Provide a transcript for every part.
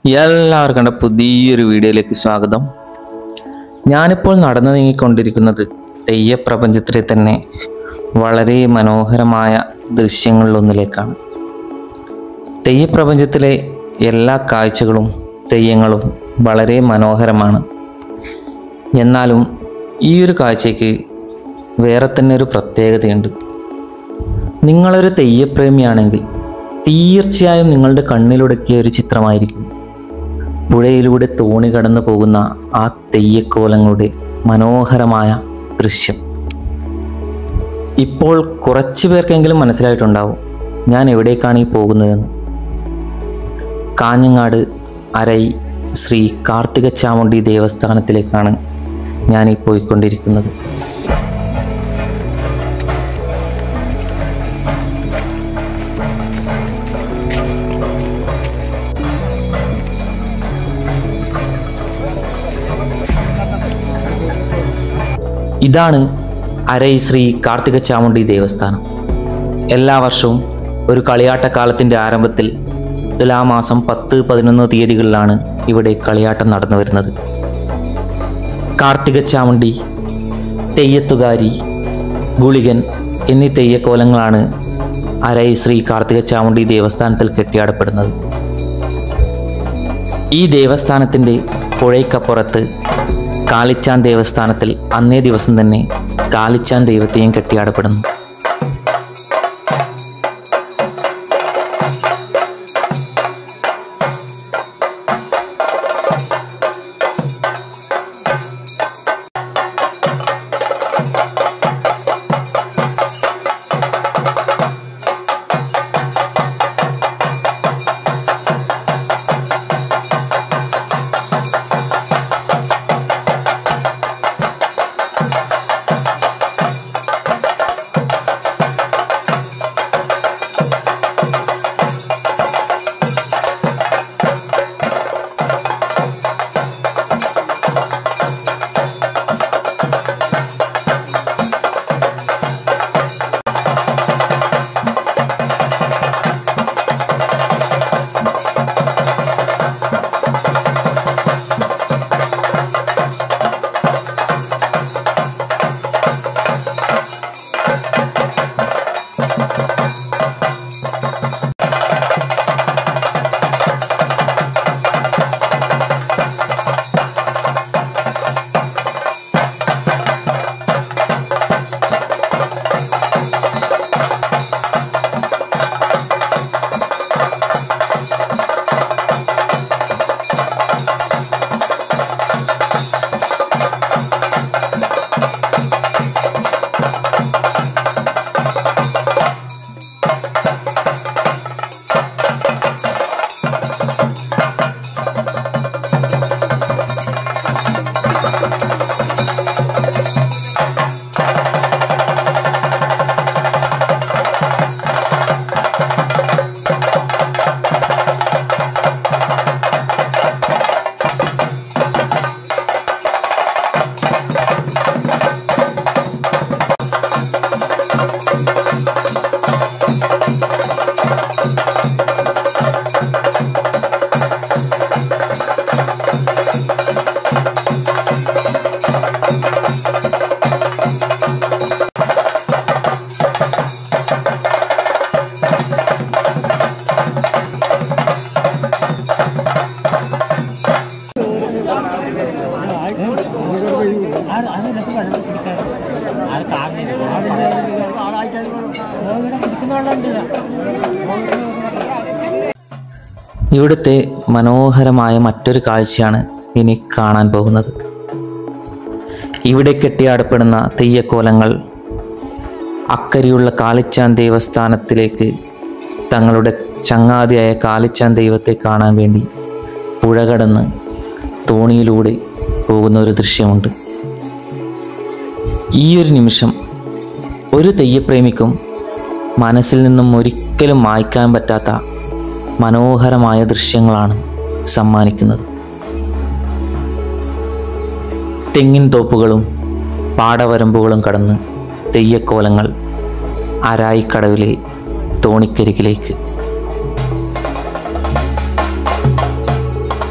എല്ലാവർക്കും എൻ്റെ പുതിയൊരു വീഡിയോയിലേക്ക് സ്വാഗതം ഞാനിപ്പോൾ നടന്നു നീങ്ങിക്കൊണ്ടിരിക്കുന്നത് തെയ്യപ്രപഞ്ചത്തിലെ തന്നെ വളരെ മനോഹരമായ ദൃശ്യങ്ങളിലൊന്നിലേക്കാണ് തെയ്യപ്രപഞ്ചത്തിലെ എല്ലാ കാഴ്ചകളും തെയ്യങ്ങളും വളരെ മനോഹരമാണ് എന്നാലും ഈ ഒരു കാഴ്ചയ്ക്ക് വേറെ തന്നെ ഒരു പ്രത്യേകതയുണ്ട് നിങ്ങളൊരു തെയ്യപ്രേമിയാണെങ്കിൽ തീർച്ചയായും നിങ്ങളുടെ കണ്ണിലുടക്കിയ ഒരു ചിത്രമായിരിക്കും പുഴയിലൂടെ തോണി കടന്നു പോകുന്ന ആ തെയ്യക്കോലങ്ങളുടെ മനോഹരമായ ദൃശ്യം ഇപ്പോൾ കുറച്ച് പേർക്കെങ്കിലും മനസ്സിലായിട്ടുണ്ടാവും ഞാൻ എവിടേക്കാണ് ഈ പോകുന്നതെന്ന് കാഞ്ഞങ്ങാട് അരൈ ശ്രീ കാർത്തിക ചാമുണ്ഡി ദേവസ്ഥാനത്തിലേക്കാണ് ഞാൻ ഈ പോയിക്കൊണ്ടിരിക്കുന്നത് ഇതാണ് അരൈ ശ്രീ കാർത്തിക ചാമുണ്ഡി ദേവസ്ഥാനം എല്ലാ വർഷവും ഒരു കളിയാട്ടക്കാലത്തിൻ്റെ ആരംഭത്തിൽ തുലാമാസം പത്ത് പതിനൊന്ന് തീയതികളിലാണ് ഇവിടെ കളിയാട്ടം നടന്നു വരുന്നത് കാർത്തിക ചാമുണ്ഡി തെയ്യത്തുകാരി ഗുളികൻ എന്നീ തെയ്യക്കോലങ്ങളാണ് അരൈ ശ്രീ കാർത്തിക ചാമുണ്ഡി ദേവസ്ഥാനത്തിൽ കെട്ടിയാടപ്പെടുന്നത് ഈ ദേവസ്ഥാനത്തിൻ്റെ പുഴയ്ക്കപ്പുറത്ത് കാളിച്ചാൻ ദേവസ്ഥാനത്തിൽ അന്നേ ദിവസം തന്നെ കാളിച്ചാൻ ദൈവത്തെയും കെട്ടിയാടപ്പെടുന്നു ഇവിടുത്തെ മനോഹരമായ മറ്റൊരു കാഴ്ചയാണ് ഇനി കാണാൻ പോകുന്നത് ഇവിടെ കെട്ടിയാടപ്പെടുന്ന തെയ്യക്കോലങ്ങൾ അക്കരെയുള്ള കാളിച്ചാൻ ദേവസ്ഥാനത്തിലേക്ക് തങ്ങളുടെ ചങ്ങാതിയായ കാളിച്ചാൻ ദൈവത്തെ കാണാൻ വേണ്ടി പുഴ കടന്ന് തോണിയിലൂടെ പോകുന്ന ഒരു ദൃശ്യമുണ്ട് ഈ ഒരു നിമിഷം ഒരു തെയ്യപ്രേമിക്കും മനസ്സിൽ നിന്നും ഒരിക്കലും മായ്ക്കാൻ പറ്റാത്ത മനോഹരമായ ദൃശ്യങ്ങളാണ് സമ്മാനിക്കുന്നത് തെങ്ങിൻ തോപ്പുകളും പാടവരമ്പുകളും കടന്ന് തെയ്യക്കോലങ്ങൾ അരായിക്കടവിലെ തോണിക്കരികിലേക്ക്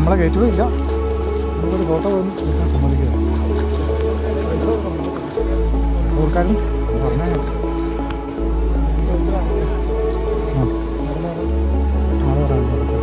നമ്മളെ കയറ്റുകയില്ല നമുക്കൊരു ഫോട്ടോ പോലും എടുക്കാൻ സമ്മതിക്കില്ല ഓർക്കാരും പറഞ്ഞാൽ മതി. ആ. നാളെ പറയാം, ഫോട്ടോ.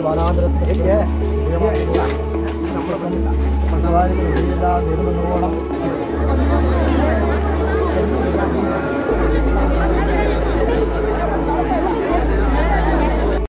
നമ്മളൊപ്പം